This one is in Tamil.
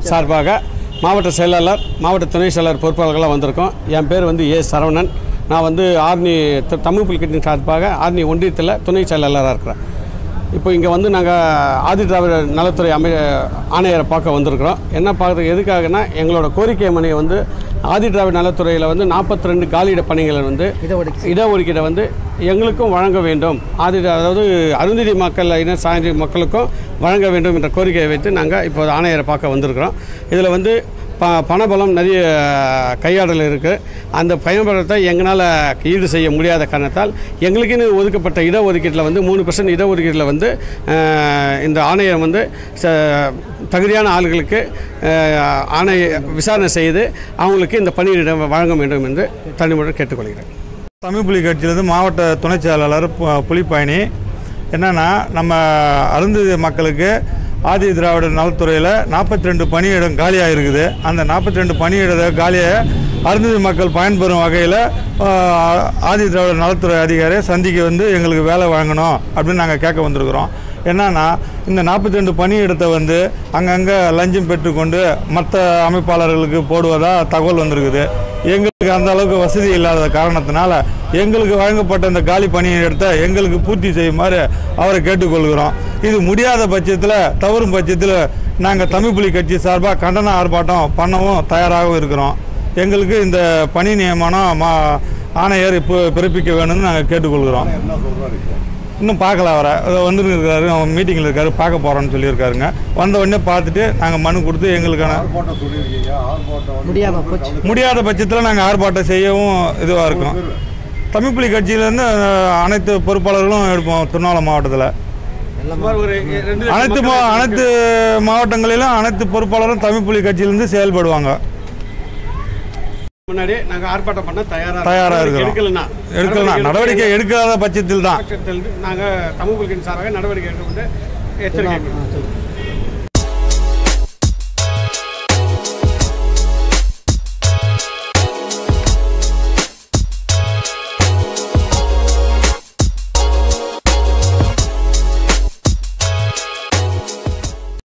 சார்பாக மாவட்ட செயலாளர் மாவட்ட துணை செயலாளர் பொறுப்பாளர்களாக வந்திருக்கோம் என் பேர் வந்து ஏ சரவணன் நான் வந்து ஆர்னி த- தமிழ் புலிக்கட்டின் சார்பாக ஆர்னி ஒன்றியத்தில் துணை செயலாளராக இருக்கிறேன் இப்போ இங்கே வந்து நாங்கள் ஆதி திராவிடர் நலத்துறை அமை ஆணையரை பார்க்க வந்திருக்கிறோம் என்ன பார்க்குறது எதுக்காகனா எங்களோட கோரிக்கை மணியை வந்து ஆதி திராவிட நலத்துறையில் வந்து நாற்பத்தி ரெண்டு காலியிட பணிகளை வந்து இடஒதுக்கீடை வந்து எங்களுக்கும் வழங்க வேண்டும் ஆதி அதாவது அருந்ததி மக்கள் இன சாதி மக்களுக்கும் வழங்க வேண்டும் என்ற கோரிக்கையை வைத்து நாங்கள் இப்போ ஆணையரை பார்க்க வந்திருக்கிறோம் இதில் வந்து ப பணபலம் நிறைய கையாடல் இருக்குது அந்த பயன்படுத்த எங்களால் ஈடு செய்ய முடியாத காரணத்தால் எங்களுக்குன்னு ஒதுக்கப்பட்ட இடஒதுக்கீட்டில் வந்து மூணு பர்சன்ட் இடஒதுக்கீட்டில் வந்து அஹ், இந்த ஆணையம் வந்து ச தகுதியான ஆளுகளுக்கு அஹ், ஆணைய விசாரணை செய்து அவங்களுக்கு இந்த பணியிடம் வழங்க வேண்டும் என்று தனிமுறை கேட்டுக்கொள்கிறேன் தமிழ் புலி கட்சியிலேருந்து மாவட்ட துணைச் செயலாளர் பு- புலிப்பயணி என்னென்னா நம்ம அருந்ததி மக்களுக்கு ஆதி திராவிடர் நலத்துறையில் நாற்பத்தி ரெண்டு பணியிடம் காலியாக இருக்குது அந்த நாற்பத்தி ரெண்டு பணியிட காலியை அருந்ததி மக்கள் பயன்பெறும் வகையில் ஆதி திராவிடர் நலத்துறை அதிகாரியை சந்திக்க வந்து எங்களுக்கு வேலை வழங்கணும் அப்படின்னு நாங்கள் கேட்க வந்திருக்கிறோம் என்னன்னா இந்த நாற்பத்தி ரெண்டு பணியிடத்தை வந்து அங்கங்கே லஞ்சம் பெற்றுக்கொண்டு மற்ற அமைப்பாளர்களுக்கு போடுவதா தகவல் வந்திருக்குது எங்களுக்கு அந்த அளவுக்கு வசதி இல்லாத காரணத்தினால எங்களுக்கு வழங்கப்பட்ட இந்த காலி பணியிடத்தை எங்களுக்கு பூர்த்தி செய்யுமாறு அவரை கேட்டுக்கொள்கிறோம் இது முடியாத பட்சத்தில் தவறும் பட்சத்தில் நாங்கள் தமிழ் புலி கட்சி சார்பாக கண்டன ஆர்ப்பாட்டம் பண்ணவும் தயாராகவும் இருக்கிறோம் எங்களுக்கு இந்த பணி நியமனம் மா ஆணையர் இப்போ பிறப்பிக்க வேணும்னு நாங்கள் கேட்டுக்கொள்கிறோம் இன்னும் பார்க்கல அவரை வந்துருக்காரு அவன் மீட்டிங்கில் இருக்காரு பார்க்க போகிறோன்னு சொல்லியிருக்காருங்க வந்த உடனே பார்த்துட்டு நாங்கள் மனு கொடுத்து எங்களுக்கான முடியாம போச்சு முடியாத பட்சத்தில் நாங்கள் ஆர்ப்பாட்டம் செய்யவும் இதுவாக இருக்கும் தமிழ் புலி கட்சியிலேருந்து அஹ், அனைத்து பொறுப்பாளர்களும் எடுப்போம் திருவண்ணாமலை மாவட்டத்தில் சுமார் ஒரு ரெண்டு லட்சம் அனைத்து மா அனைத்து மாவட்டங்களிலும் அனைத்து பொறுப்பாளரும் தமிழ் புலி கட்சியிலேருந்து செயல்படுவாங்க முன்னாடி நாங்கள் ஆர்ப்பாட்டம் பண்ண தயாராக தயாரா இருக்கிறோம். எடுக்கலன்னா எடுக்கலாம் நடவடிக்கை எடுக்காத பட்சத்தில் தான் நாங்கள் தமிழ் புலிகளின் சார்பாக நடவடிக்கை எடுக்க வந்து எச்சரிக்கை